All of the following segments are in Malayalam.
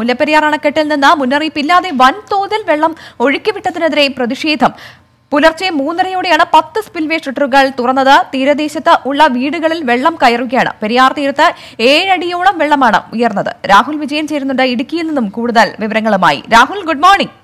മുല്ലപ്പെരിയാർ അണക്കെട്ടിൽ നിന്ന് മുന്നറിയിപ്പില്ലാതെ വൻതോതിൽ വെള്ളം ഒഴുക്കിവിട്ടതിനെതിരെ പ്രതിഷേധം പുലർച്ചെ മൂന്നരയോടെയാണ് പത്ത് സ്പിൽവേ ഷട്ടറുകൾ തുറന്നത് തീരദേശത്ത് ഉള്ള വീടുകളിൽ വെള്ളം കയറുകയാണ് പെരിയാർ തീരത്ത് ഏഴടിയോളം വെള്ളമാണ് ഉയർന്നത് രാഹുൽ വിജയൻ ചേരുന്നുണ്ട് ഇടുക്കിയിൽ നിന്നും കൂടുതൽ വിവരങ്ങളുമായി Rahul good morning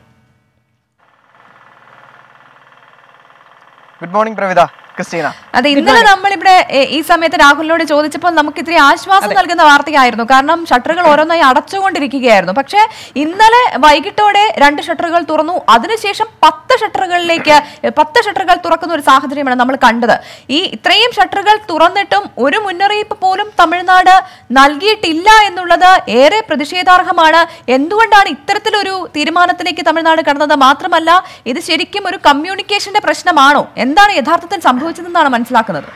good morning Pravitha Christina അതെ ഇന്നലെ നമ്മളിവിടെ എ, ഈ സമയത്ത് രാഹുലിനോട് ചോദിച്ചപ്പോൾ നമുക്ക് ഇത്തിരി ആശ്വാസം നൽകുന്ന വാർത്തയായിരുന്നു കാരണം ഷട്ടറുകൾ ഓരോന്നായി അടച്ചുകൊണ്ടിരിക്കുകയായിരുന്നു പക്ഷേ ഇന്നലെ വൈകിട്ടോടെ രണ്ട് ഷട്ടറുകൾ തുറന്നു അതിനുശേഷം പത്ത് ഷട്ടറുകളിലേക്ക് എ, പത്ത് ഷട്ടറുകൾ തുറക്കുന്ന ഒരു സാഹചര്യമാണ് നമ്മൾ കണ്ടത് ഈ ഇത്രയും ഷട്ടറുകൾ തുറന്നിട്ടും ഒരു മുന്നറിയിപ്പ് പോലും തമിഴ്നാട് നൽകിയിട്ടില്ല എന്നുള്ളത് ഏറെ പ്രതിഷേധാർഹമാണ് എന്തുകൊണ്ടാണ് ഇത്തരത്തിലൊരു തീരുമാനത്തിലേക്ക് തമിഴ്നാട് കടന്നത് മാത്രമല്ല ഇത് ശരിക്കും ഒരു കമ്മ്യൂണിക്കേഷന്റെ പ്രശ്നമാണോ എന്താണ് യഥാർത്ഥത്തിൽ സംഭവിച്ചതെന്നാണ് മനസ്സിലാക്കുന്നത്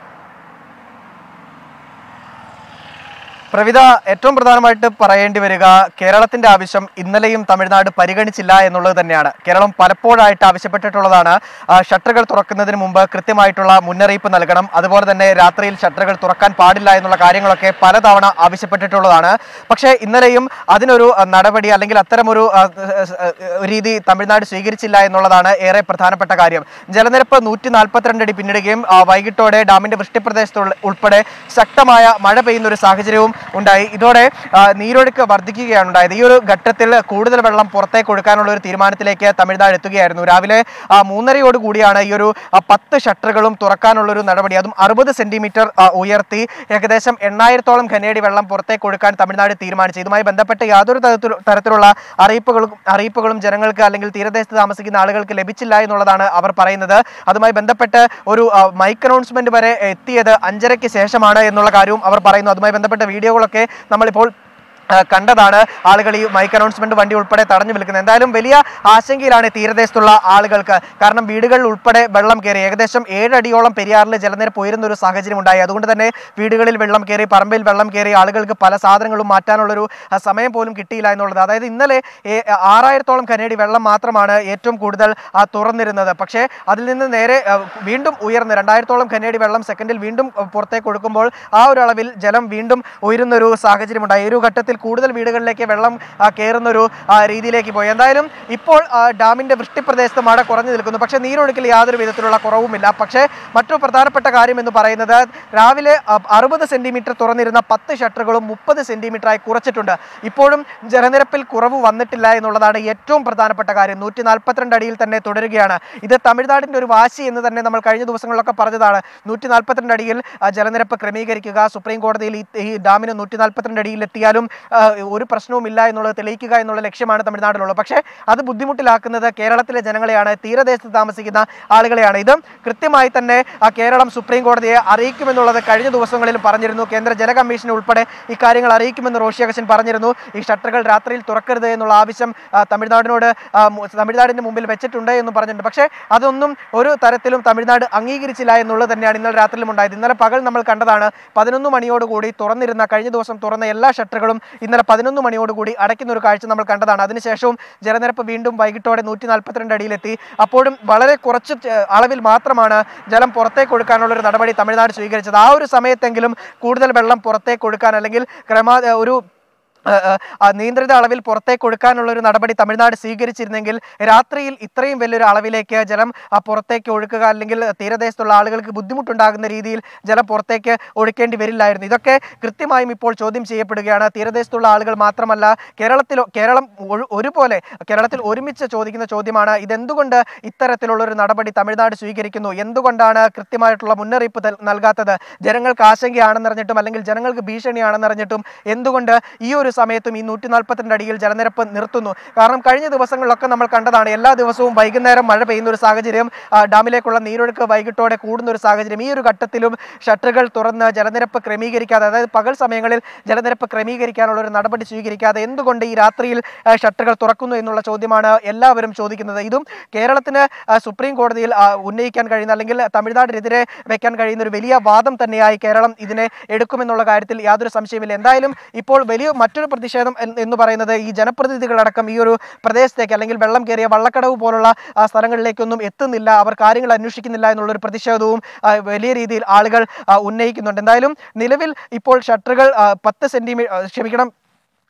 പ്രവിത ഏറ്റവും പ്രധാനമായിട്ട് പറയേണ്ടി വരിക കേരളത്തിന്റെ ആവശ്യം ഇന്നലെയും തമിഴ്നാട് പരിഗണിച്ചില്ല എന്നുള്ളത് തന്നെയാണ് കേരളം പലപ്പോഴായിട്ട് ആവശ്യപ്പെട്ടിട്ടുള്ളതാണ് ആ, ഷട്ടറുകൾ തുറക്കുന്നതിന് മുമ്പ് കൃത്യമായിട്ടുള്ള മുന്നറിയിപ്പ് നൽകണം അതുപോലെ തന്നെ രാത്രിയിൽ ഷട്ടറുകൾ തുറക്കാൻ പാടില്ല എന്നുള്ള കാര്യങ്ങളൊക്കെ പലതവണ ആവശ്യപ്പെട്ടിട്ടുള്ളതാണ് പക്ഷേ ഇന്നലെയും അതിനൊരു ആ, നടപടി അല്ലെങ്കിൽ അത്തരമൊരു ആ, ആ, രീതി തമിഴ്നാട് സ്വീകരിച്ചില്ല എന്നുള്ളതാണ് ഏറെ പ്രധാനപ്പെട്ട കാര്യം ജലനിരപ്പ് നൂറ്റി നാൽപ്പത്തിരണ്ട് അടി പിന്നിടുകയും ആ, വൈകിട്ടോടെ ഡാമിന്റെ വൃഷ്ടിപ്രദേശത്ത് ഉൾ- ഉൾപ്പെടെ ശക്തമായ മഴ പെയ്യുന്ന ഒരു സാഹചര്യവും ഉണ്ടായി ഇതോടെ ആ, നീരൊഴുക്ക് വർദ്ധിക്കുകയാണ് ഉണ്ടായത് ഈ ഒരു ഘട്ടത്തിൽ കൂടുതൽ വെള്ളം പുറത്തേക്ക് ഒഴുക്കാനുള്ള ഒരു തീരുമാനത്തിലേക്ക് തമിഴ്നാട് എത്തുകയായിരുന്നു രാവിലെ ആ, മൂന്നരയോട് കൂടിയാണ് ഈ ഒരു ആ, പത്ത് ഷട്ടറുകളും തുറക്കാനുള്ള ഒരു നടപടി അതും അറുപത് സെന്റിമീറ്റർ ആ, ഉയർത്തി ഏകദേശം എണ്ണായിരത്തോളം ഖനേടി വെള്ളം പുറത്തേക്ക് ഒഴുക്കാൻ തമിഴ്നാട് തീരുമാനിച്ചു ഇതുമായി ബന്ധപ്പെട്ട് യാതൊരു തരത്തിൽ- തരത്തിലുള്ള അറിയിപ്പുകളും അറിയിപ്പുകളും ജനങ്ങൾക്ക് അല്ലെങ്കിൽ തീരദേശത്ത് താമസിക്കുന്ന ആളുകൾക്ക് ലഭിച്ചില്ല എന്നുള്ളതാണ് അവർ പറയുന്നത് അതുമായി ബന്ധപ്പെട്ട് ഒരു ആ, മൈക്ക് അനൗൺസ്മെന്റ് വരെ എത്തിയത് അഞ്ചരയ്ക്ക് ശേഷമാണ് എന്നുള്ള കാര്യവും അവർ പറയുന്നു അതുമായി ബന്ധപ്പെട്ട വീഡിയോകളൊക്കെ നമ്മളിപ്പോൾ ആ, കണ്ടതാണ് ആളുകൾ ഈ മൈക്ക് അനൗൺസ്മെന്റ് വണ്ടി ഉൾപ്പെടെ തടഞ്ഞു വിൽക്കുന്നത് എന്തായാലും വലിയ ആശങ്കയിലാണ് തീരദേശത്തുള്ള ആളുകൾക്ക് കാരണം വീടുകളിൽ ഉൾപ്പെടെ വെള്ളം കയറി ഏകദേശം ഏഴടിയോളം പെരിയാറിൽ ജലനിരപ്പ് ഉയരുന്ന ഒരു സാഹചര്യം ഉണ്ടായി അതുകൊണ്ട് തന്നെ വീടുകളിൽ വെള്ളം കയറി പറമ്പിൽ വെള്ളം കയറി ആളുകൾക്ക് പല സാധനങ്ങളും മാറ്റാനുള്ളൊരു ആ, സമയം പോലും കിട്ടിയില്ല എന്നുള്ളത് അതായത് ഇന്നലെ ഏ- ആറായിരത്തോളം കനേടി വെള്ളം മാത്രമാണ് ഏറ്റവും കൂടുതൽ ആ, തുറന്നിരുന്നത് പക്ഷേ അതിൽ നിന്ന് നേരെ ആ, വീണ്ടും ഉയർന്ന് രണ്ടായിരത്തോളം കനേടി വെള്ളം സെക്കൻഡിൽ വീണ്ടും ആ, പുറത്തേക്ക് ഒഴുക്കുമ്പോൾ ആ ഒരു അളവിൽ ജലം വീണ്ടും ഉയരുന്ന ഒരു സാഹചര്യം ഉണ്ടായി ഈ ഒരു ഘട്ടത്തിൽ കൂടുതൽ വീടുകളിലേക്ക് വെള്ളം ആ, കയറുന്ന ഒരു ആ, രീതിയിലേക്ക് പോയി എന്തായാലും ഇപ്പോൾ ആ, ഡാമിന്റെ വൃഷ്ടിപ്രദേശത്ത് മഴ കുറഞ്ഞു നിൽക്കുന്നു പക്ഷേ നീരൊഴുക്കിൽ യാതൊരു വിധത്തിലുള്ള കുറവുമില്ല പക്ഷേ മറ്റൊരു പ്രധാനപ്പെട്ട കാര്യം എന്ന് പറയുന്നത് രാവിലെ അറുപത് സെന്റിമീറ്റർ തുറന്നിരുന്ന പത്ത് ഷട്ടറുകളും മുപ്പത് സെന്റിമീറ്ററായി കുറച്ചിട്ടുണ്ട് ഇപ്പോഴും ജലനിരപ്പിൽ കുറവ് വന്നിട്ടില്ല എന്നുള്ളതാണ് ഏറ്റവും പ്രധാനപ്പെട്ട കാര്യം നൂറ്റി നാൽപ്പത്തിരണ്ട് അടിയിൽ തന്നെ തുടരുകയാണ് ഇത് തമിഴ്നാടിന്റെ ഒരു വാശി എന്ന് തന്നെ നമ്മൾ കഴിഞ്ഞ ദിവസങ്ങളിലൊക്കെ പറഞ്ഞതാണ് നൂറ്റി നാൽപ്പത്തിരണ്ട് അടിയിൽ ആ, ജലനിരപ്പ് ക്രമീകരിക്കുക സുപ്രീം കോടതിയിൽ ഈ- ഈ ഡാമിന് നൂറ്റി നാൽപ്പത്തിരണ്ട് അടിയിൽ എത്തിയാലും ആ, ഒരു പ്രശ്നവും ഇല്ല എന്നുള്ളത് തെളിയിക്കുക എന്നുള്ള ലക്ഷ്യമാണ് തമിഴ്നാടിനുള്ളത് പക്ഷേ അത് ബുദ്ധിമുട്ടിലാക്കുന്നത് കേരളത്തിലെ ജനങ്ങളെയാണ് തീരദേശത്ത് താമസിക്കുന്ന ആളുകളെയാണ് ഇത് കൃത്യമായി തന്നെ ആ, കേരളം സുപ്രീം കോടതിയെ അറിയിക്കുമെന്നുള്ളത് കഴിഞ്ഞ ദിവസങ്ങളിൽ പറഞ്ഞിരുന്നു കേന്ദ്ര ജല കമ്മീഷൻ ഉൾപ്പെടെ ഇക്കാര്യങ്ങൾ അറിയിക്കുമെന്ന് റോഷി അഗസ്റ്റൻ പറഞ്ഞിരുന്നു ഈ ഷട്ടറുകൾ രാത്രിയിൽ തുറക്കരുത് എന്നുള്ള ആവശ്യം ആ, തമിഴ്നാടിനോട് ആ, മു- തമിഴ്നാടിന്റെ മുമ്പിൽ വെച്ചിട്ടുണ്ട് എന്ന് പറഞ്ഞിട്ടുണ്ട് പക്ഷേ അതൊന്നും ഒരു തരത്തിലും തമിഴ്നാട് അംഗീകരിച്ചില്ല എന്നുള്ളത് തന്നെയാണ് ഇന്നലെ രാത്രിയിലും ഉണ്ടായത് ഇന്നലെ പകൽ നമ്മൾ കണ്ടതാണ് പതിനൊന്ന് മണിയോടുകൂടി തുറന്നിരുന്ന കഴിഞ്ഞ ദിവസം തുറന്ന എല്ലാ ഷട്ടറുകളും ഇന്നലെ പതിനൊന്ന് മണിയോടുകൂടി അടയ്ക്കുന്ന ഒരു കാഴ്ച നമ്മൾ കണ്ടതാണ് അതിനുശേഷവും ജലനിരപ്പ് വീണ്ടും വൈകിട്ടോടെ നൂറ്റി നാൽപ്പത്തിരണ്ട് അടിയിലെത്തി അപ്പോഴും വളരെ കുറച്ച് ച- അളവിൽ മാത്രമാണ് ജലം പുറത്തേക്ക് ഒഴുക്കാനുള്ള ഒരു നടപടി തമിഴ്നാട് സ്വീകരിച്ചത് ആ ഒരു സമയത്തെങ്കിലും കൂടുതൽ വെള്ളം പുറത്തേക്ക് ഒഴുക്കാൻ അല്ലെങ്കിൽ ക്രമാ ഒരു ആ, ആ, ആ, നിയന്ത്രിത അളവിൽ പുറത്തേക്ക് ഒഴുക്കാനുള്ള ഒരു നടപടി തമിഴ്നാട് സ്വീകരിച്ചിരുന്നെങ്കിൽ രാത്രിയിൽ ഇത്രയും വലിയൊരു അളവിലേക്ക് ജലം ആ, പുറത്തേക്ക് ഒഴുക്കുക അല്ലെങ്കിൽ തീരദേശത്തുള്ള ആളുകൾക്ക് ബുദ്ധിമുട്ടുണ്ടാകുന്ന രീതിയിൽ ജലം പുറത്തേക്ക് ഒഴുക്കേണ്ടി വരില്ലായിരുന്നു ഇതൊക്കെ കൃത്യമായും ഇപ്പോൾ ചോദ്യം ചെയ്യപ്പെടുകയാണ് തീരദേശത്തുള്ള ആളുകൾ മാത്രമല്ല കേരളത്തിലോ കേരളം ഒരു- ഒരുപോലെ കേരളത്തിൽ ഒരുമിച്ച് ചോദിക്കുന്ന ചോദ്യമാണ് ഇതെന്തുകൊണ്ട് ഇത്തരത്തിലുള്ള ഒരു നടപടി തമിഴ്നാട് സ്വീകരിക്കുന്നു എന്തുകൊണ്ടാണ് കൃത്യമായിട്ടുള്ള മുന്നറിയിപ്പ് തൽ- നൽകാത്തത് ജനങ്ങൾക്ക് ആശങ്കയാണെന്നറിഞ്ഞിട്ടും അല്ലെങ്കിൽ ജനങ്ങൾക്ക് ഭീഷണിയാണെന്നറിഞ്ഞിട്ടും എന്തുകൊണ്ട് ഈ ഒരു സമയത്തും ഈ നൂറ്റി നാൽപ്പത്തിരണ്ട് അടിയിൽ ജലനിരപ്പ് നിർത്തുന്നു കാരണം കഴിഞ്ഞ ദിവസങ്ങളിലൊക്കെ നമ്മൾ കണ്ടതാണ് എല്ലാ ദിവസവും വൈകുന്നേരം മഴ പെയ്യുന്ന ഒരു സാഹചര്യം ആ, ഡാമിലേക്കുള്ള നീരൊഴുക്ക് വൈകിട്ടോടെ കൂടുന്ന ഒരു സാഹചര്യം ഈ ഒരു ഘട്ടത്തിലും ഷട്ടറുകൾ തുറന്ന് ജലനിരപ്പ് ക്രമീകരിക്കാതെ അതായത് പകൽ സമയങ്ങളിൽ ജലനിരപ്പ് ക്രമീകരിക്കാനുള്ള ഒരു നടപടി സ്വീകരിക്കാതെ എന്തുകൊണ്ട് ഈ രാത്രിയിൽ ആ, ഷട്ടറുകൾ തുറക്കുന്നു എന്നുള്ള ചോദ്യമാണ് എല്ലാവരും ചോദിക്കുന്നത് ഇതും കേരളത്തിന് ആ, സുപ്രീം കോടതിയിൽ ആ, ഉന്നയിക്കാൻ കഴിയുന്ന അല്ലെങ്കിൽ തമിഴ്നാടിനെതിരെ വെക്കാൻ കഴിയുന്ന ഒരു വലിയ വാദം തന്നെയായി കേരളം ഇതിനെ എടുക്കുമെന്നുള്ള കാര്യത്തിൽ യാതൊരു സംശയമില്ല എന്തായാലും ഇപ്പോൾ വലിയ മറ്റൊരു പ്രതിഷേധം എന്ന് എന്ന് പറയുന്നത് ഈ ജനപ്രതിനിധികളടക്കം ഈ ഒരു പ്രദേശത്തേക്ക് അല്ലെങ്കിൽ വെള്ളം കയറിയ വള്ളക്കടവ് പോലുള്ള ആ, സ്ഥലങ്ങളിലേക്കൊന്നും എത്തുന്നില്ല അവർ കാര്യങ്ങൾ അന്വേഷിക്കുന്നില്ല എന്നുള്ളൊരു പ്രതിഷേധവും ആ, വലിയ രീതിയിൽ ആളുകൾ ആ, ഉന്നയിക്കുന്നുണ്ട് എന്തായാലും നിലവിൽ ഇപ്പോൾ ഷട്ടറുകൾ പത്ത് സെന്റിമീറ്റർ ക്ഷമിക്കണം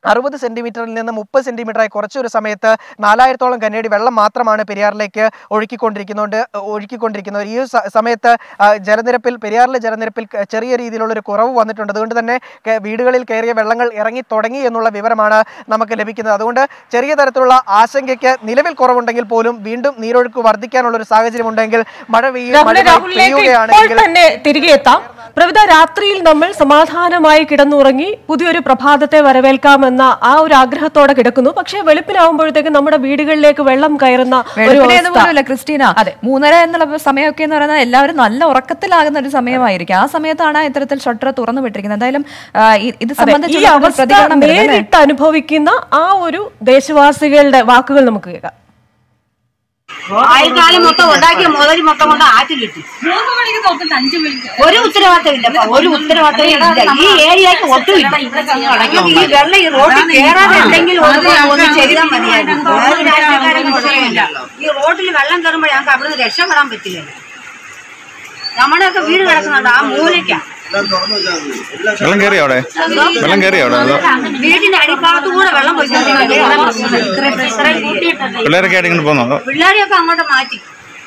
അറുപത് സെന്റിമീറ്ററിൽ നിന്ന് മുപ്പത് സെന്റിമീറ്ററായി കുറച്ചൊരു സമയത്ത് നാലായിരത്തോളം കന്നേടി വെള്ളം മാത്രമാണ് പെരിയാറിലേക്ക് ഒഴുക്കിക്കൊണ്ടിരിക്കുന്നുണ്ട് ഒഴുക്കിക്കൊണ്ടിരിക്കുന്നത് ഈ ഒരു സ- സമയത്ത് ആ, ജലനിരപ്പിൽ പെരിയാറിലെ ജലനിരപ്പിൽ ക- ചെറിയ രീതിയിലുള്ള ഒരു കുറവ് വന്നിട്ടുണ്ട് അതുകൊണ്ട് തന്നെ കെ- വീടുകളിൽ കയറിയ വെള്ളങ്ങൾ ഇറങ്ങി തുടങ്ങി എന്നുള്ള വിവരമാണ് നമുക്ക് ലഭിക്കുന്നത് അതുകൊണ്ട് ചെറിയ തരത്തിലുള്ള ആശങ്കയ്ക്ക് നിലവിൽ കുറവുണ്ടെങ്കിൽ പോലും വീണ്ടും നീരൊഴുക്ക് വർദ്ധിക്കാനുള്ള ഒരു സാഹചര്യം ഉണ്ടെങ്കിൽ മഴ പെയ്യ- മഴ രാഹുലെ രാഹുലിലേക്ക് ഇപ്പോൾ പെയ്യുകയാണെങ്കിൽ തന്നെ തിരികെ എത്താം പ്രവിധ രാത്രിയിൽ നമ്മൾ സമാധാനമായി കിടന്നുറങ്ങി പുതിയൊരു പ്രഭാതത്തെ വരവേൽക്കാമെന്ന ആ ഒരു ആഗ്രഹത്തോടെ കിടക്കുന്നു പക്ഷേ വെളുപ്പിനാവുമ്പോഴത്തേക്ക് നമ്മുടെ വീടുകളിലേക്ക് വെള്ളം കയറുന്ന ഒരു വെളുപ്പിനെയെന്ന് അവസ്ഥ. പോലുമല്ല ക്രിസ്റ്റീന മൂന്നര എന്നുള്ള സമയമൊക്കെ എന്ന് പറയുന്നത് എല്ലാവരും നല്ല ഉറക്കത്തിലാകുന്ന ഒരു സമയമായിരിക്കും ആ സമയത്താണ് ഇത്തരത്തിൽ ഷട്ടർ തുറന്നു വിട്ടിരിക്കുന്നത് എന്തായാലും ആ, ഇ- ഇത് അതെ, ഈ സംബന്ധിച്ചുള്ള ഒരു അവസ്ഥ പ്രതികരണം വരുന്നത് അല്ലേ? നേരിട്ട് അനുഭവിക്കുന്ന ആ ഒരു ദേശവാസികളുടെ വാക്കുകൾ നമുക്ക് കേൾക്കാം ആയിക്കാലം മൊത്തം ഉണ്ടാക്കിയ മുതൽ മൊത്തം കൊണ്ട് ആറ്റിലിട്ടു മൂന്ന് മണിക്ക് തൊട്ടിട്ട് അഞ്ചു മണിക്ക് ഒരു ഉത്തരവാദിത്തം ഇല്ല ഒരു ഉത്തരവാദിത്തം ഇല്ല ഈ ഏരിയക്ക് ഒട്ടുമില്ല ഈ വെള്ളം ഈ റോഡിൽ കയറാതെ എന്തെങ്കിലും ഒന്ന് ഒന്ന് ചെയ്താൽ മതിയായിരുന്നു വേറെ രാഷ്ട്രീയക്കാരൊന്നും വിഷയമില്ല ഈ റോഡിൽ വെള്ളം കയറുമ്പോൾ ഞങ്ങൾക്ക് അവിടുന്ന് രക്ഷപ്പെടാൻ പറ്റില്ല നമ്മുടെയൊക്കെ വീട് കിടക്കുന്നുണ്ട് ആ മൂലയ്ക്കാ വെള്ളം കയറി അവിടെ വെള്ളം കയറി അവിടെ അതോ വീടിന്റെ അടിഭാഗത്തു കൂടെ വെള്ളം പോയിക്കൊണ്ടിരിക്കുന്നത് പിള്ളേരൊക്കെ ആയിട്ട് ഇങ്ങോട്ട് പോകുന്നോ അതോ പിള്ളേരെയൊക്കെ അങ്ങോട്ട് മാറ്റി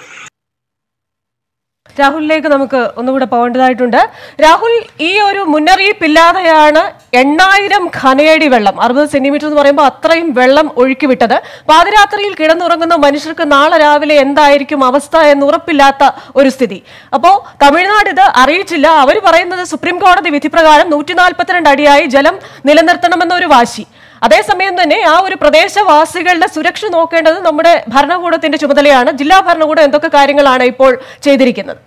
രാഹുലിലേക്ക് നമുക്ക് ഒന്നുകൂടെ പോകേണ്ടതായിട്ടുണ്ട് രാഹുൽ ഈ ഒരു മുന്നറിയിപ്പില്ലാതെയാണ് എണ്ണായിരം ഖനയടി വെള്ളം അറുപത് സെന്റിമീറ്റർ എന്ന് പറയുമ്പോൾ അത്രയും വെള്ളം ഒഴുക്കിവിട്ടത് പാതിരാത്രിയിൽ കിടന്നുറങ്ങുന്ന മനുഷ്യർക്ക് നാളെ രാവിലെ എന്തായിരിക്കും അവസ്ഥ എന്ന് ഉറപ്പില്ലാത്ത ഒരു സ്ഥിതി അപ്പോ തമിഴ്നാട് ഇത് അറിയിച്ചില്ല അവർ പറയുന്നത് സുപ്രീം കോടതി വിധിപ്രകാരം നൂറ്റി നാൽപ്പത്തിരണ്ട് അടിയായി ജലം നിലനിർത്തണമെന്ന ഒരു വാശി അതേസമയം തന്നെ ആ ഒരു പ്രദേശവാസികളുടെ സുരക്ഷ നോക്കേണ്ടത് നമ്മുടെ ഭരണകൂടത്തിന്റെ ചുമതലയാണ് ജില്ലാ ഭരണകൂടം എന്തൊക്കെ കാര്യങ്ങളാണ് ഇപ്പോൾ ചെയ്തിരിക്കുന്നത്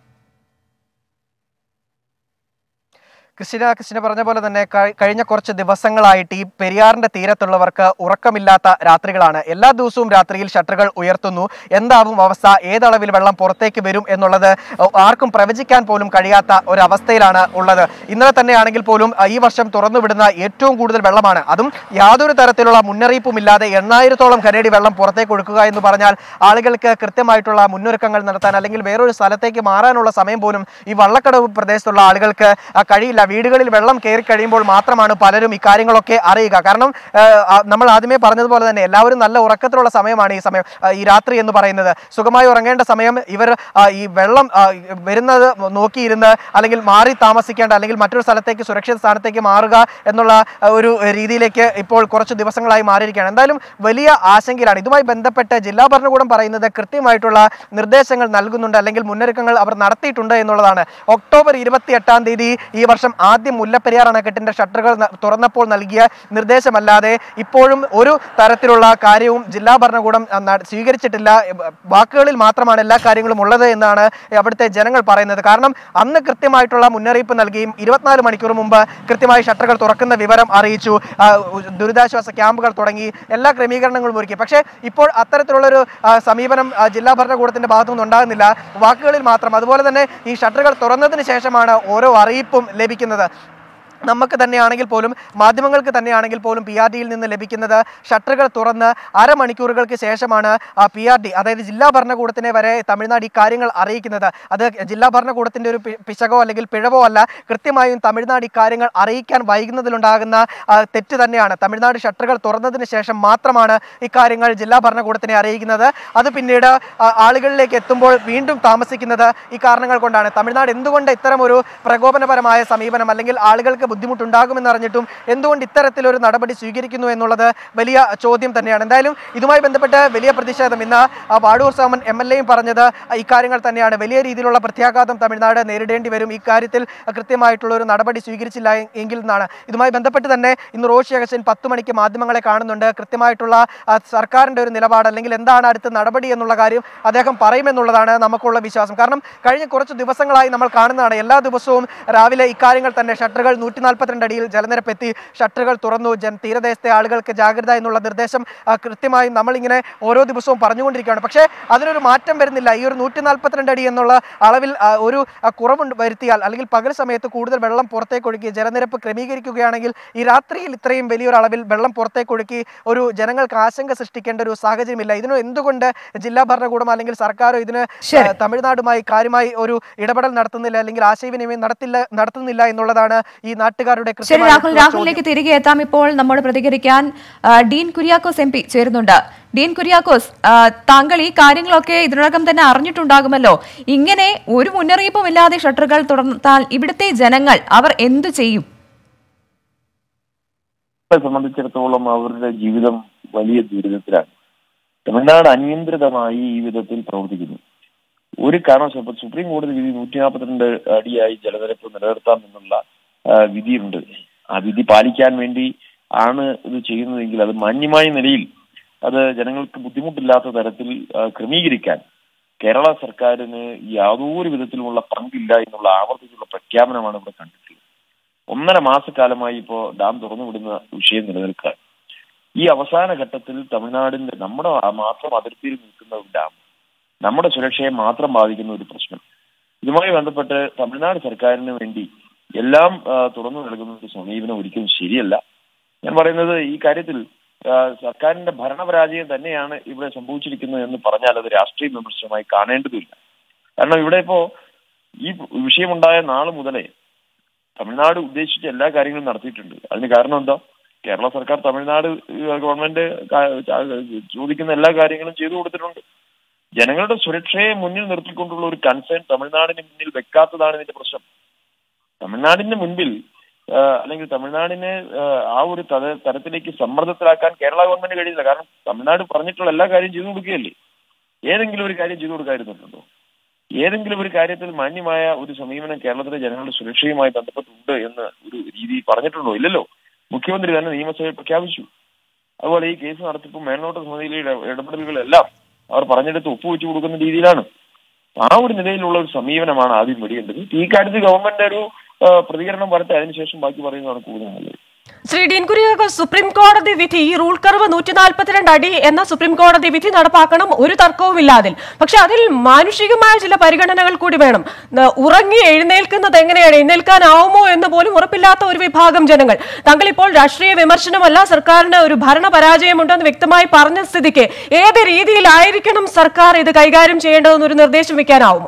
ക്രിസ്റ്റിന ക്രിസ്റ്റിന പറഞ്ഞ പോലെ തന്നെ കഴി- കഴിഞ്ഞ കുറച്ച് ദിവസങ്ങളായിട്ട് ഈ പെരിയാറിന്റെ തീരത്തുള്ളവർക്ക് ഉറക്കമില്ലാത്ത രാത്രികളാണ് എല്ലാ ദിവസവും രാത്രിയിൽ ഷട്ടറുകൾ ഉയർത്തുന്നു എന്താവും അവസ്ഥ ഏതളവിൽ വെള്ളം പുറത്തേക്ക് വരും എന്നുള്ളത് ആർക്കും പ്രവചിക്കാൻ പോലും കഴിയാത്ത ഒരു അവസ്ഥയിലാണ് ഉള്ളത് ഇന്നലെ തന്നെയാണെങ്കിൽ പോലും അഹ് ഈ വർഷം തുറന്നുവിടുന്ന ഏറ്റവും കൂടുതൽ വെള്ളമാണ് അതും യാതൊരു തരത്തിലുള്ള മുന്നറിയിപ്പുമില്ലാതെ എണ്ണായിരത്തോളം കരടി വെള്ളം പുറത്തേക്ക് ഒഴുക്കുക എന്ന് പറഞ്ഞാൽ ആളുകൾക്ക് കൃത്യമായിട്ടുള്ള മുന്നൊരുക്കങ്ങൾ നടത്താൻ അല്ലെങ്കിൽ വേറൊരു സ്ഥലത്തേക്ക് മാറാനുള്ള സമയം പോലും ഈ വള്ളക്കടവ് പ്രദേശത്തുള്ള ആളുകൾക്ക് ആ, കഴിയില്ല വീടുകളിൽ വെള്ളം കയറി കഴിയുമ്പോൾ മാത്രമാണ് പലരും ഇക്കാര്യങ്ങളൊക്കെ അറിയുക കാരണം ആ, ആ, നമ്മൾ ആദ്യമേ പറഞ്ഞതുപോലെ തന്നെ എല്ലാവരും നല്ല ഉറക്കത്തിലുള്ള സമയമാണ് ഈ സമയം ആ, ഈ രാത്രി എന്ന് പറയുന്നത് സുഖമായി ഉറങ്ങേണ്ട സമയം ഇവർ ആ, ഈ വെള്ളം ആ, വരുന്നത് നോക്കിയിരുന്ന് അല്ലെങ്കിൽ മാറി താമസിക്കേണ്ട അല്ലെങ്കിൽ മറ്റൊരു സ്ഥലത്തേക്ക് സുരക്ഷിത സ്ഥാനത്തേക്ക് മാറുക എന്നുള്ള ആ, ഒരു രീതിയിലേക്ക് ഇപ്പോൾ കുറച്ച് ദിവസങ്ങളായി മാറിയിരിക്കുകയാണ് എന്തായാലും വലിയ ആശങ്കയിലാണ് ഇതുമായി ബന്ധപ്പെട്ട് ജില്ലാ ഭരണകൂടം പറയുന്നത് കൃത്യമായിട്ടുള്ള നിർദ്ദേശങ്ങൾ നൽകുന്നുണ്ട് അല്ലെങ്കിൽ മുന്നൊരുക്കങ്ങൾ അവർ നടത്തിയിട്ടുണ്ട് എന്നുള്ളതാണ് ഒക്ടോബർ ഇരുപത്തി എട്ടാം തീയതി ഈ വർഷം ആദ്യം മുല്ലപ്പെരിയാർ അണക്കെട്ടിന്റെ ഷട്ടറുകൾ ന- തുറന്നപ്പോൾ നൽകിയ നിർദ്ദേശമല്ലാതെ ഇപ്പോഴും ഒരു തരത്തിലുള്ള കാര്യവും ജില്ലാ ഭരണകൂടം ആ, ന- സ്വീകരിച്ചിട്ടില്ല എ, ബ- വാക്കുകളിൽ മാത്രമാണ് എല്ലാ കാര്യങ്ങളും ഉള്ളത് എന്നാണ് അവിടുത്തെ ജനങ്ങൾ പറയുന്നത് കാരണം അന്ന് കൃത്യമായിട്ടുള്ള മുന്നറിയിപ്പ് നൽകിയും ഇരുപത്തിനാല് മണിക്കൂർ മുമ്പ് കൃത്യമായി ഷട്ടറുകൾ തുറക്കുന്ന വിവരം അറിയിച്ചു ആ, ഉ- ദുരിതാശ്വാസ ക്യാമ്പുകൾ തുടങ്ങി എല്ലാ ക്രമീകരണങ്ങളും ഒരുക്കി പക്ഷേ ഇപ്പോൾ അത്തരത്തിലുള്ളൊരു ആ, സമീപനം ആ, ജില്ലാ ഭരണകൂടത്തിന്റെ ഭാഗത്തുനിന്ന് ഉണ്ടാകുന്നില്ല വാക്കുകളിൽ മാത്രം അതുപോലെ തന്നെ ഈ ഷട്ടറുകൾ തുറന്നതിന് ശേഷമാണ് ഓരോ അറിയിപ്പും ലഭിക്കുന്നത് നമുക്ക് തന്നെയാണെങ്കിൽ പോലും മാധ്യമങ്ങൾക്ക് തന്നെയാണെങ്കിൽ പോലും പി ആർ ഡിയിൽ നിന്ന് ലഭിക്കുന്നത് ഷട്ടറുകൾ തുറന്ന് അരമണിക്കൂറുകൾക്ക് ശേഷമാണ് പി ആർ ഡി അതായത് ജില്ലാ ഭരണകൂടത്തിനെ വരെ തമിഴ്നാട് ഈ കാര്യങ്ങൾ അറിയിക്കുന്നത് അത് ജില്ലാ ഭരണകൂടത്തിന്റെ ഒരു പി- പിശകോ അല്ലെങ്കിൽ പിഴവോ അല്ല കൃത്യമായും തമിഴ്നാട് ഈ കാര്യങ്ങൾ അറിയിക്കാൻ വൈകുന്നതിലുണ്ടാകുന്ന ആ, തെറ്റ് തന്നെയാണ് തമിഴ്നാട് ഷട്ടറുകൾ തുറന്നതിന് ശേഷം മാത്രമാണ് ഇക്കാര്യങ്ങൾ ജില്ലാ ഭരണകൂടത്തിനെ അറിയിക്കുന്നത് അത് പിന്നീട് ആ, ആളുകളിലേക്ക് എത്തുമ്പോൾ വീണ്ടും താമസിക്കുന്നത് ഈ കാരണങ്ങൾ കൊണ്ടാണ് തമിഴ്നാട് എന്തുകൊണ്ട് ഇത്തരം ഒരു പ്രകോപനപരമായ സമീപനം അല്ലെങ്കിൽ ആളുകൾക്ക് ബുദ്ധിമുട്ടുണ്ടാകുമെന്ന് അറിഞ്ഞിട്ടും എന്തുകൊണ്ട് ഇത്തരത്തിലൊരു നടപടി സ്വീകരിക്കുന്നു എന്നുള്ളത് വലിയ ചോദ്യം തന്നെയാണ് എന്തായാലും ഇതുമായി ബന്ധപ്പെട്ട് വലിയ പ്രതിഷേധം ഇന്ന് ആ, വാടൂർ സോമൻ എം എൽ എയും പറഞ്ഞത് ആ, ഇക്കാര്യങ്ങൾ തന്നെയാണ് വലിയ രീതിയിലുള്ള പ്രത്യാഘാതം തമിഴ്നാട് നേരിടേണ്ടി വരും ഇക്കാര്യത്തിൽ കൃത്യമായിട്ടുള്ള ഒരു നടപടി സ്വീകരിച്ചില്ല എ- എങ്കിൽ എന്നാണ് ഇതുമായി ബന്ധപ്പെട്ട് തന്നെ ഇന്ന് റോഷി അഗസ്റ്റിൻ പത്ത് മണിക്ക് മാധ്യമങ്ങളെ കാണുന്നുണ്ട് കൃത്യമായിട്ടുള്ള ആ, സർക്കാരിന്റെ ഒരു നിലപാട് അല്ലെങ്കിൽ എന്താണ് അടുത്ത നടപടി എന്നുള്ള കാര്യം അദ്ദേഹം പറയുമെന്നുള്ളതാണ് നമുക്കുള്ള വിശ്വാസം കാരണം കഴിഞ്ഞ കുറച്ച് ദിവസങ്ങളായി നമ്മൾ കാണുന്നതാണ് എല്ലാ ദിവസവും രാവിലെ ഇക്കാര്യങ്ങൾ തന്നെ ഷട്ടറുകൾ നൂറ്റി നാൽപ്പത്തിരണ്ട് അടിയിൽ ജലനിരപ്പ് എത്തി ഷട്ടറുകൾ തുറന്നു ജൻ തീരദേശത്തെ ആളുകൾക്ക് ജാഗ്രത എന്നുള്ള നിർദ്ദേശം ആ, കൃത്യമായും നമ്മളിങ്ങനെ ഓരോ ദിവസവും പറഞ്ഞുകൊണ്ടിരിക്കുകയാണ് പക്ഷേ അതിനൊരു മാറ്റം വരുന്നില്ല ഈ ഒരു നൂറ്റി നാൽപ്പത്തിരണ്ട് അടി എന്നുള്ള അളവിൽ ആ, ഒരു ആ, കുറവ് വരുത്തിയാൽ അല്ലെങ്കിൽ പകൽ സമയത്ത് കൂടുതൽ വെള്ളം പുറത്തേക്ക് ഒഴുക്കി ജലനിരപ്പ് ക്രമീകരിക്കുകയാണെങ്കിൽ ഈ രാത്രിയിൽ ഇത്രയും വലിയൊരു അളവിൽ വെള്ളം പുറത്തേക്ക് ഒഴുക്കി ഒരു ജനങ്ങൾക്ക് ആശങ്ക സൃഷ്ടിക്കേണ്ട ഒരു സാഹചര്യമില്ല ഇതിന് എന്തുകൊണ്ട് ജില്ലാ ഭരണകൂടം അല്ലെങ്കിൽ സർക്കാരോ ഇതിന് ആ, തമിഴ്നാടുമായി കാര്യമായി ഒരു ഇടപെടൽ നടത്തുന്നില്ല അല്ലെങ്കിൽ ആശയവിനിമയം നടത്തില്ല നടത്തുന്നില്ല എന്നുള്ളതാണ് ഈ നാട്ടിൽ നാട്ടുകാരുടെ ശരി കൃത്യമായ രാഹുൽ ചോദ്യം- രാഹുലിലേക്ക് തിരികെ എത്താം ഇപ്പോൾ നമ്മോട് പ്രതികരിക്കാൻ ആ, ഡീൻ കുര്യാക്കോസ് എം പി ചേരുന്നുണ്ട് ഡീൻ കുര്യാക്കോസ് ആ, താങ്കൾ ഈ കാര്യങ്ങളൊക്കെ ഇതിനോടകം തന്നെ അറിഞ്ഞിട്ടുണ്ടാകുമല്ലോ ഇങ്ങനെ ഒരു മുന്നറിയിപ്പും ഇല്ലാതെ ഷട്ടറുകൾ തുറന്നാൽ ഇവിടുത്തെ ജനങ്ങൾ അവർ എന്തു ചെയ്യും െ സംബന്ധിച്ചിടത്തോളം അവരുടെ ജീവിതം വലിയ ദുരിതത്തിലാണ് തമിഴ്നാട് അനിയന്ത്രിതമായി ഈ വിധത്തിൽ പ്രവർത്തിക്കുന്നു ഒരു കാരണവശാലും ഇപ്പൊ സുപ്രീം കോടതി വിധി നൂറ്റി നാൽപ്പത്തിരണ്ട് അടിയായി ജലനിരപ്പ് നിലനിർത്താം എന്നുള്ള ആ, വിധിയുണ്ട് ആ വിധി പാലിക്കാൻ വേണ്ടി ആണ് ഇത് ചെയ്യുന്നതെങ്കിൽ അത് മാന്യമായ നിലയിൽ അത് ജനങ്ങൾക്ക് ബുദ്ധിമുട്ടില്ലാത്ത തരത്തിൽ ആ, ക്രമീകരിക്കാൻ കേരള സർക്കാരിന് യാതൊരു വിധത്തിലുമുള്ള പങ്കില്ല എന്നുള്ള ആവർത്തിച്ചുള്ള പ്രഖ്യാപനമാണ് ഇവിടെ കണ്ടിട്ടുള്ളത് ഒന്നര മാസക്കാലമായി ഇപ്പോ ഡാം തുറന്നു വിടുന്ന വിഷയം നിലനിൽക്കുക ഈ അവസാന ഘട്ടത്തിൽ തമിഴ്നാടിന്റെ നമ്മുടെ ആ മാത്രം അതിർത്തിയിൽ നിൽക്കുന്ന ഒരു ഡാം നമ്മുടെ സുരക്ഷയെ മാത്രം ബാധിക്കുന്ന ഒരു പ്രശ്നം ഇതുമായി ബന്ധപ്പെട്ട് തമിഴ്നാട് സർക്കാരിന് വേണ്ടി എല്ലാം ആ, തുറന്നു നൽകുന്ന ഒരു സമീപനം ഒരിക്കലും ശരിയല്ല ഞാൻ പറയുന്നത് ഈ കാര്യത്തിൽ ആ, സർക്കാരിന്റെ ഭരണപരാജയം തന്നെയാണ് ഇവിടെ സംഭവിച്ചിരിക്കുന്നത് എന്ന് പറഞ്ഞാൽ അത് രാഷ്ട്രീയ വിമർശനമായി കാണേണ്ടതില്ല കാരണം ഇവിടെ ഇപ്പോ ഈ വിഷയമുണ്ടായ നാൾ മുതലേ തമിഴ്നാട് ഉദ്ദേശിച്ച എല്ലാ കാര്യങ്ങളും നടത്തിയിട്ടുണ്ട് അതിന് കാരണം എന്താ കേരള സർക്കാർ തമിഴ്നാട് ഏഹ്, ഗവൺമെന്റ് കാ- ചാ- ചോദിക്കുന്ന എല്ലാ കാര്യങ്ങളും ചെയ്തു കൊടുത്തിട്ടുണ്ട് ജനങ്ങളുടെ സുരക്ഷയെ മുന്നിൽ നിർത്തിക്കൊണ്ടുള്ള ഒരു കൺസേൺ തമിഴ്നാടിന് മുന്നിൽ വെക്കാത്തതാണ് ഇതിന്റെ പ്രശ്നം തമിഴ്നാടിന്റെ മുൻപിൽ ഏഹ്, അല്ലെങ്കിൽ തമിഴ്നാടിനെ ഏഹ്, ആ ഒരു തല- തരത്തിലേക്ക് സമ്മർദ്ദത്തിലാക്കാൻ കേരള ഗവൺമെന്റ് കഴിയില്ല കാരണം തമിഴ്നാട് പറഞ്ഞിട്ടുള്ള എല്ലാ കാര്യം ചെയ്തു കൊടുക്കുകയല്ലേ ഏതെങ്കിലും ഒരു കാര്യം ചെയ്തു കൊടുക്കാതിരുന്നിട്ടുണ്ടോ ഏതെങ്കിലും ഒരു കാര്യത്തിൽ മാന്യമായ ഒരു സമീപനം കേരളത്തിലെ ജനങ്ങളുടെ സുരക്ഷയുമായി ബന്ധപ്പെട്ടുണ്ട് എന്ന് ഒരു രീതി പറഞ്ഞിട്ടുണ്ടോ ഇല്ലല്ലോ മുഖ്യമന്ത്രി തന്നെ നിയമസഭയിൽ പ്രഖ്യാപിച്ചു അതുപോലെ ഈ കേസ് നടത്തിപ്പ് മേൽനോട്ട സമിതിയിലെ ഇട- ഇടപെടലുകളെല്ലാം അവർ പറഞ്ഞെടുത്ത് ഒപ്പുവെച്ചു കൊടുക്കുന്ന രീതിയിലാണ് ആ ഒരു നിലയിലുള്ള ഒരു സമീപനമാണ് ആദ്യം വെടിയേണ്ടത് ഈ കാര്യത്തിൽ ഗവൺമെന്റ് ഒരു ആ, പ്രതികരണം വരട്ടെ അതിനുശേഷം ബാക്കി പറയുന്നതാണ് കൂടുതൽ നല്ലത് ശ്രീ ഡീൻ കുര്യാക്കോസ് സുപ്രീം കോടതി വിധി ഈ റൂൾ കർവ് നൂറ്റി നാൽപ്പത്തിരണ്ട് അടി എന്ന സുപ്രീം കോടതി വിധി നടപ്പാക്കണം ഒരു തർക്കവുമില്ലാതെ പക്ഷെ അതിൽ മാനുഷികമായ ചില പരിഗണനകൾ കൂടി വേണം ന- ഉറങ്ങി എഴുന്നേൽക്കുന്നത് എങ്ങനെയാണ് എഴുന്നേൽക്കാനാവുമോ എന്ന് പോലും ഉറപ്പില്ലാത്ത ഒരു വിഭാഗം ജനങ്ങൾ താങ്കൾ ഇപ്പോൾ രാഷ്ട്രീയ വിമർശനമല്ല സർക്കാരിന് ഒരു ഭരണ പരാജയമുണ്ടെന്ന് വ്യക്തമായി പറഞ്ഞ സ്ഥിതിക്ക് ഏത് രീതിയിലായിരിക്കണം സർക്കാർ ഇത് കൈകാര്യം ചെയ്യേണ്ടതെന്നൊരു നിർദ്ദേശം വെക്കാനാവുമോ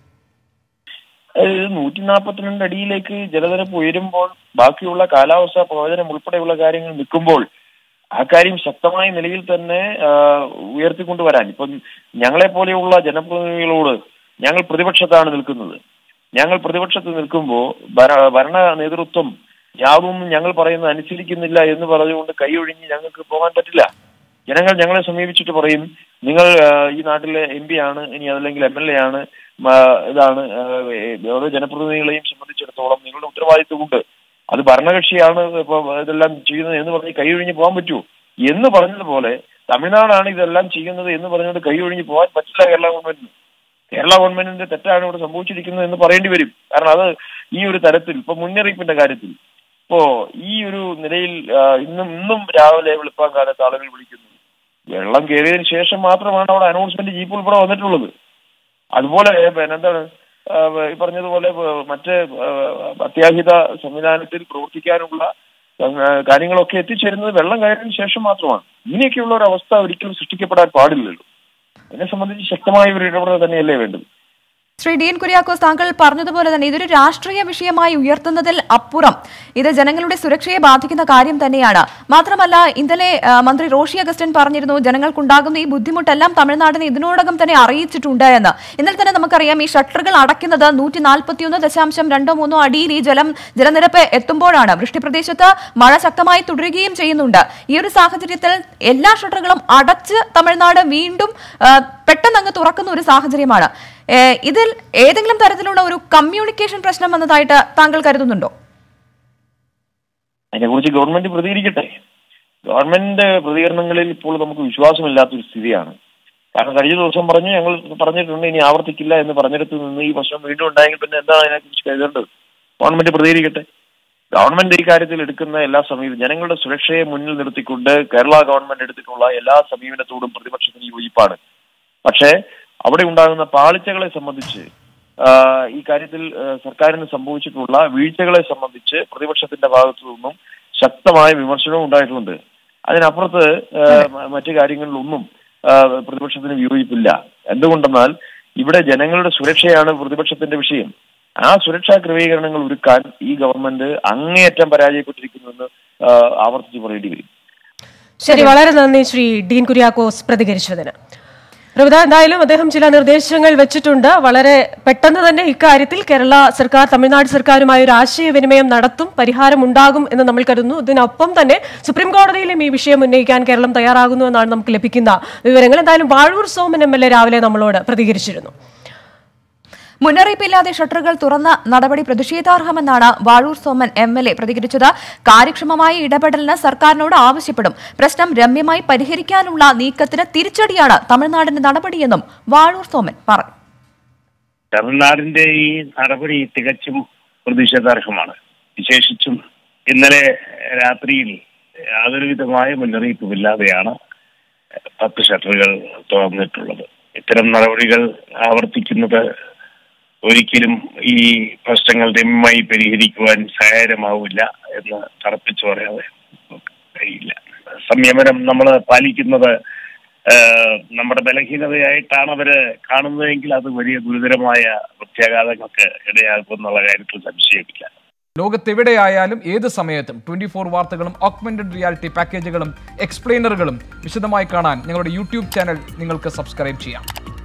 അതായത് നൂറ്റി നാൽപ്പത്തിരണ്ട് അടിയിലേക്ക് ജലനിരപ്പ് ഉയരുമ്പോൾ ബാക്കിയുള്ള കാലാവസ്ഥാ പ്രവചനം ഉൾപ്പെടെയുള്ള കാര്യങ്ങൾ നിൽക്കുമ്പോൾ ആ കാര്യം ശക്തമായ നിലയിൽ തന്നെ ആ, ഉയർത്തിക്കൊണ്ടുവരാൻ ഇപ്പം ഞങ്ങളെ പോലെയുള്ള ജനപ്രതിനിധികളോട് ഞങ്ങൾ പ്രതിപക്ഷത്താണ് നിൽക്കുന്നത് ഞങ്ങൾ പ്രതിപക്ഷത്ത് നിൽക്കുമ്പോൾ ഭര- ഭരണ നേതൃത്വം യാതൊന്നും ഞങ്ങൾ പറയുന്നത് അനുസരിക്കുന്നില്ല എന്ന് പറഞ്ഞുകൊണ്ട് കൈയൊഴിഞ്ഞ് ഞങ്ങൾക്ക് പോകാൻ പറ്റില്ല ജനങ്ങൾ ഞങ്ങളെ സമീപിച്ചിട്ട് പറയും നിങ്ങൾ ആ, ഈ നാട്ടിലെ എം പി ആണ് ഇനി അതല്ലെങ്കിൽ എം എൽ എ ആണ് മ, ഇതാണ് ആ, ഏ, ഓരോ ജനപ്രതിനിധികളെയും സംബന്ധിച്ചിടത്തോളം നിങ്ങളുടെ ഉത്തരവാദിത്വമുണ്ട് അത് ഭരണകക്ഷിയാണ് ഇപ്പൊ ഇതെല്ലാം ചെയ്യുന്നത് എന്ന് പറഞ്ഞ് കൈയൊഴിഞ്ഞ് പോകാൻ പറ്റുമോ എന്ന് പറഞ്ഞതുപോലെ തമിഴ്നാടാണ് ഇതെല്ലാം ചെയ്യുന്നത് എന്ന് പറഞ്ഞുകൊണ്ട് കൈയൊഴിഞ്ഞ് പോകാൻ പറ്റില്ല കേരള ഗവൺമെന്റിന് കേരള ഗവൺമെന്റിന്റെ തെറ്റാണ് ഇവിടെ സംഭവിച്ചിരിക്കുന്നത് എന്ന് പറയേണ്ടി വരും കാരണം അത് ഈ ഒരു തരത്തിൽ ഇപ്പൊ മുന്നറിയിപ്പിന്റെ കാര്യത്തിൽ ഇപ്പോ ഈ ഒരു നിലയിൽ ആ, ഇന്നും ഇന്നും രാവിലെ വെളുപ്പാൻ കാലത്ത് ആളുകൾ വിളിക്കുന്നു വെള്ളം കയറിയതിനു ശേഷം മാത്രമാണ് അവിടെ അനൗൺസ്മെന്റ് ജീപ്പ് ഉൾപ്പെടെ വന്നിട്ടുള്ളത് അതുപോലെ പിന്നെ എന്താണ് ആ, ഈ പറഞ്ഞതുപോലെ ആ, മറ്റ് ആ, അത്യാഹിത സംവിധാനത്തിൽ പ്രവർത്തിക്കാനുള്ള ആ, കാര്യങ്ങളൊക്കെ എത്തിച്ചേരുന്നത് വെള്ളം കയറിയതിനു ശേഷം മാത്രമാണ് ഇങ്ങനെയൊക്കെയുള്ള ഒരു അവസ്ഥ ഒരിക്കലും സൃഷ്ടിക്കപ്പെടാൻ പാടില്ലല്ലോ അതിനെ സംബന്ധിച്ച് ശക്തമായ ഒരു ഇടപെടൽ തന്നെയല്ലേ വേണ്ടത് ശ്രീ ഡീൻ കുര്യാക്കോസ് താങ്കൾ പറഞ്ഞതുപോലെ തന്നെ ഇതൊരു രാഷ്ട്രീയ വിഷയമായി ഉയർത്തുന്നതിൽ അപ്പുറം ഇത് ജനങ്ങളുടെ സുരക്ഷയെ ബാധിക്കുന്ന കാര്യം തന്നെയാണ് മാത്രമല്ല ഇന്നലെ ആ, മന്ത്രി റോഷി അഗസ്റ്റിൻ പറഞ്ഞിരുന്നു ജനങ്ങൾക്കുണ്ടാകുന്ന ഈ ബുദ്ധിമുട്ടെല്ലാം തമിഴ്നാടിനെ ഇതിനോടകം തന്നെ അറിയിച്ചിട്ടുണ്ട് എന്ന് ഇന്നലെ തന്നെ നമുക്കറിയാം ഈ ഷട്ടറുകൾ അടയ്ക്കുന്നത് നൂറ്റി നാൽപ്പത്തിയൊന്ന് ദശാംശം രണ്ടോ മൂന്നോ അടിയിൽ ഈ ജലം ജലനിരപ്പ് എത്തുമ്പോഴാണ് വൃഷ്ടിപ്രദേശത്ത് മഴ ശക്തമായി തുടരുകയും ചെയ്യുന്നുണ്ട് ഈ ഒരു സാഹചര്യത്തിൽ എല്ലാ ഷട്ടറുകളും അടച്ച് തമിഴ്നാട് വീണ്ടും ആ, പെട്ടെന്ന് അങ്ങ് തുറക്കുന്ന ഒരു സാഹചര്യമാണ് ഏ, ഇതിൽ ഏതെങ്കിലും തരത്തിലുള്ള ഒരു കമ്മ്യൂണിക്കേഷൻ പ്രശ്നം വന്നതായിട്ട് താങ്കൾ കരുതുന്നുണ്ടോ അതിനെക്കുറിച്ച് ഗവൺമെന്റ് പ്രതികരിക്കട്ടെ ഗവൺമെന്റ് പ്രതികരണങ്ങളിൽ ഇപ്പോൾ നമുക്ക് വിശ്വാസമില്ലാത്തൊരു സ്ഥിതിയാണ് കാരണം കഴിഞ്ഞ ദിവസം പറഞ്ഞു ഞങ്ങൾ പറഞ്ഞിട്ടുണ്ട് ഇനി ആവർത്തിക്കില്ല എന്ന് പറഞ്ഞിടത്ത് നിന്ന് ഈ പ്രശ്നം വീണ്ടും ഉണ്ടായെങ്കിൽ പിന്നെ എന്താണ് അതിനെക്കുറിച്ച് കരുതേണ്ടത് ഗവൺമെന്റ് പ്രതികരിക്കട്ടെ ഗവൺമെന്റ് ഈ കാര്യത്തിൽ എടുക്കുന്ന എല്ലാ സമീപം ജനങ്ങളുടെ സുരക്ഷയെ മുന്നിൽ നിർത്തിക്കൊണ്ട് കേരള ഗവൺമെന്റ് എടുത്തിട്ടുള്ള എല്ലാ സമീപനത്തോടും പ്രതിപക്ഷത്തിന് യോജിപ്പാണ് പക്ഷേ അവിടെ ഉണ്ടാകുന്ന പാളിച്ചകളെ സംബന്ധിച്ച് ആ, ഈ കാര്യത്തിൽ ആ, സർക്കാരിന് സംഭവിച്ചിട്ടുള്ള വീഴ്ചകളെ സംബന്ധിച്ച് പ്രതിപക്ഷത്തിന്റെ ഭാഗത്തു നിന്നും ശക്തമായ വിമർശനവും ഉണ്ടായിട്ടുണ്ട് അതിനപ്പുറത്ത് ആ, മ- മറ്റു കാര്യങ്ങളിലൊന്നും ആ, പ്രതിപക്ഷത്തിന് വിയോജിപ്പില്ല എന്തുകൊണ്ടെന്നാൽ ഇവിടെ ജനങ്ങളുടെ സുരക്ഷയാണ് പ്രതിപക്ഷത്തിന്റെ വിഷയം ആ സുരക്ഷാ ക്രമീകരണങ്ങൾ ഒരുക്കാൻ ഈ ഗവൺമെന്റ് അങ്ങേയറ്റം പരാജയപ്പെട്ടിരിക്കുന്നുവെന്ന് ആ, ആവർത്തിച്ച് പറയേണ്ടി വരും ശരി വളരെ നന്ദി ശ്രീ ഡീൻ കുര്യാക്കോസ് പ്രതികരിച്ചതിന് പ്രവിധ എന്തായാലും അദ്ദേഹം ചില നിർദ്ദേശങ്ങൾ വെച്ചിട്ടുണ്ട് വളരെ പെട്ടെന്ന് തന്നെ ഇക്കാര്യത്തിൽ കേരള സർക്കാർ തമിഴ്നാട് സർക്കാരുമായി ഒരു ആശയവിനിമയം നടത്തും പരിഹാരം ഉണ്ടാകും എന്ന് നമ്മൾ കരുതുന്നു ഇതിനൊപ്പം തന്നെ സുപ്രീം കോടതിയിലും ഈ വിഷയം ഉന്നയിക്കാൻ കേരളം തയ്യാറാകുന്നു എന്നാണ് നമുക്ക് ലഭിക്കുന്ന വിവരങ്ങൾ എന്തായാലും Vazhoor Soman M L A രാവിലെ നമ്മളോട് പ്രതികരിച്ചിരുന്നു മുന്നറിയിപ്പില്ലാതെ ഷട്ടറുകൾ തുറന്ന നടപടി പ്രതിഷേധാർഹമെന്നാണ് Vazhoor Soman M L A പ്രതികരിച്ചത് കാര്യക്ഷമമായ ഇടപെടലിന് സർക്കാരിനോട് ആവശ്യപ്പെടും പ്രശ്നം രമ്യമായി പരിഹരിക്കാനുള്ള നീക്കത്തിന് തിരിച്ചടിയാണ് തമിഴ്നാടിന്റെ നടപടിയെന്നും വാഴൂർ സോമൻ പറഞ്ഞു തമിഴ്നാടിന്റെ ഈ നടപടി തികച്ചും പ്രതിഷേധാർഹമാണ് വിശേഷിച്ചും ഇന്നലെ രാത്രിയിൽ യാതൊരു വിധമായ മുന്നറിയിപ്പുമില്ലാതെയാണ് പത്ത് ഷട്ടറുകൾ തുറന്നിട്ടുള്ളത് ഇത്തരം നടപടികൾ ആവർത്തിക്കുന്നത് ഒരിക്കലും ഈ പ്രശ്നങ്ങൾ രമ്യമായി പരിഹരിക്കുവാൻ സഹായകരമാവില്ല എന്ന് തറപ്പിച്ചു പറയാതെ കഴിയില്ല സംയമനം നമ്മൾ പാലിക്കുന്നത് ഏഹ്, നമ്മുടെ ബലഹീനതയായിട്ടാണ് അവര് കാണുന്നതെങ്കിൽ അത് വലിയ ഗുരുതരമായ പ്രത്യാഘാതങ്ങൾക്ക് ഇടയാക്കുമെന്നുള്ള കാര്യത്തിൽ സംശയമില്ല ലോകത്തെവിടെയായാലും ഏത് സമയത്തും ട്വന്റി ഫോർ വാർത്തകളും ഓഗ്മെന്റഡ് റിയാലിറ്റി പാക്കേജുകളും എക്സ്പ്ലെയിനറുകളും വിശദമായി കാണാൻ ഞങ്ങളുടെ യൂട്യൂബ് ചാനൽ നിങ്ങൾക്ക് സബ്സ്ക്രൈബ് ചെയ്യാം